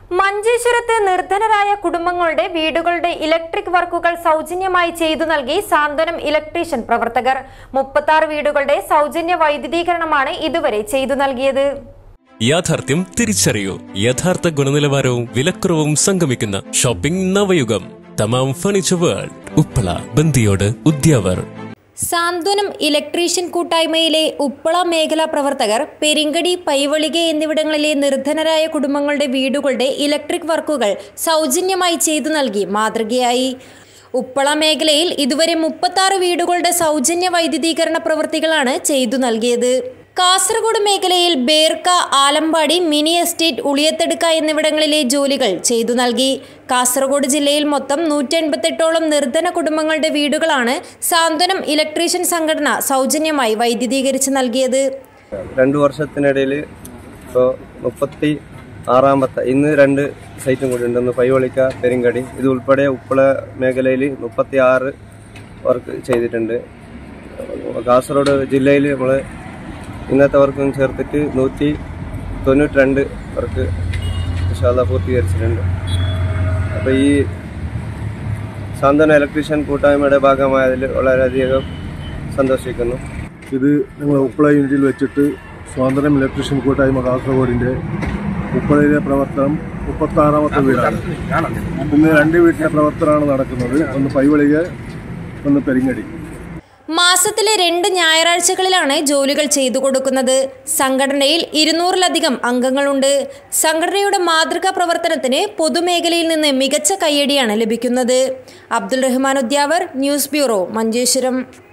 മഞ്ചേശ്വരത്ത് നിർധനരായ കുടുംബങ്ങളുടെ വീടുകളുടെ ഇലക്ട്രിക് വർക്കുകൾ സൗജന്യമായി ചെയ്തു നൽകി സാന്ത്വനം ഇലക്ട്രീഷ്യൻ പ്രവർത്തകർ മുപ്പത്തി വീടുകളുടെ സൗജന്യ വൈദ്യുതീകരണമാണ് ഇതുവരെ ചെയ്തു നൽകിയത് യാഥാർത്ഥ്യം തിരിച്ചറിയൂ യഥാർത്ഥ ഗുണനിലവാരവും വിലക്കുറവും സംഗമിക്കുന്ന shopping Navayugam Thamam furniture world Uppala Bandiyod Udyavar Santhwanam electrician കൂട്ടായ്മയിലെ ഉപ്പള മേഖലാ പ്രവർത്തകർ പെരിങ്കടി പൈവളിക എന്നിവിടങ്ങളിലെ നിർധനരായ കുടുംബങ്ങളുടെ വീടുകളുടെ ഇലക്ട്രിക് വർക്കുകൾ സൗജന്യമായി ചെയ്തു നൽകി മാതൃകയായി ഉപ്പള മേഖലയിൽ ഇതുവരെ മുപ്പത്താറ് വീടുകളുടെ സൗജന്യ വൈദ്യുതീകരണ പ്രവൃത്തികളാണ് ചെയ്തു നൽകിയത് കാസർഗോഡ് മേഖലയിൽ ബേർക്ക ആലമ്പാടി മിനി എസ്റ്റേറ്റ് ഉളിയത്തെടുക്ക എന്നിവിടങ്ങളിലെ ജോലികൾ ചെയ്തു നൽകി കാസർഗോഡ് ജില്ലയിൽ മൊത്തം നൂറ്റി എൺപത്തെട്ടോളം നിർധന കുടുംബങ്ങളുടെ വീടുകളാണ് സാന്ത്വനം ഇലക്ട്രീഷ്യൻ സംഘടന സൗജന്യമായി വൈദ്യുതീകരിച്ച് നൽകിയത് രണ്ട് വർഷത്തിനിടയിൽ ഇപ്പോൾ മുപ്പത്തി ആറാമത്തെ ഇന്ന് രണ്ട് സൈറ്റും കൂടി ഉണ്ട് ഒന്ന് പൈവളിക്ക പെരിങ്കടി ഇത് ഉൾപ്പെടെ ഉപ്പള മേഖലയിൽ മുപ്പത്തി ആറ് വർക്ക് ചെയ്തിട്ടുണ്ട് കാസർഗോഡ് ജില്ലയിൽ നമ്മൾ ഇന്നത്തെ വർക്കും ചേർത്തിട്ട് നൂറ്റി തൊണ്ണൂറ്റി രണ്ട് വർക്ക് വിശാല പൂർത്തീകരിച്ചിട്ടുണ്ട് അപ്പോൾ ഈ സാന്ത്വന ഇലക്ട്രീഷ്യൻ കൂട്ടായ്മയുടെ ഭാഗമായതിൽ വളരെയധികം സന്തോഷിക്കുന്നു ഇത് ഞങ്ങൾ ഉപ്പള യൂണിറ്റിൽ വെച്ചിട്ട് സ്വാതന്ത്ര്യം ഇലക്ട്രീഷ്യൻ കൂട്ടായ്മ കാസർഗോഡിൻ്റെ ഉപ്പളയിലെ പ്രവർത്തനം മുപ്പത്താറാമത്തെ വീടാണ് ഇന്ന് രണ്ട് വീട്ടിലെ പ്രവർത്തനമാണ് നടക്കുന്നത് ഒന്ന് പൈവളിക ഒന്ന് പെരിങ്ങടി മാസത്തിലെ രണ്ട് ഞായറാഴ്ചകളിലാണ് ജോലികൾ ചെയ്തു കൊടുക്കുന്നത് സംഘടനയിൽ ഇരുന്നൂറിലധികം അംഗങ്ങളുണ്ട് സംഘടനയുടെ മാതൃകാ പ്രവർത്തനത്തിന് പൊതുമേഖലയിൽ നിന്ന് മികച്ച കയ്യടിയാണ് ലഭിക്കുന്നത് അബ്ദുൾ റഹ്മാൻ ഉദ്യാവർ ന്യൂസ് ബ്യൂറോ മഞ്ചേശ്വരം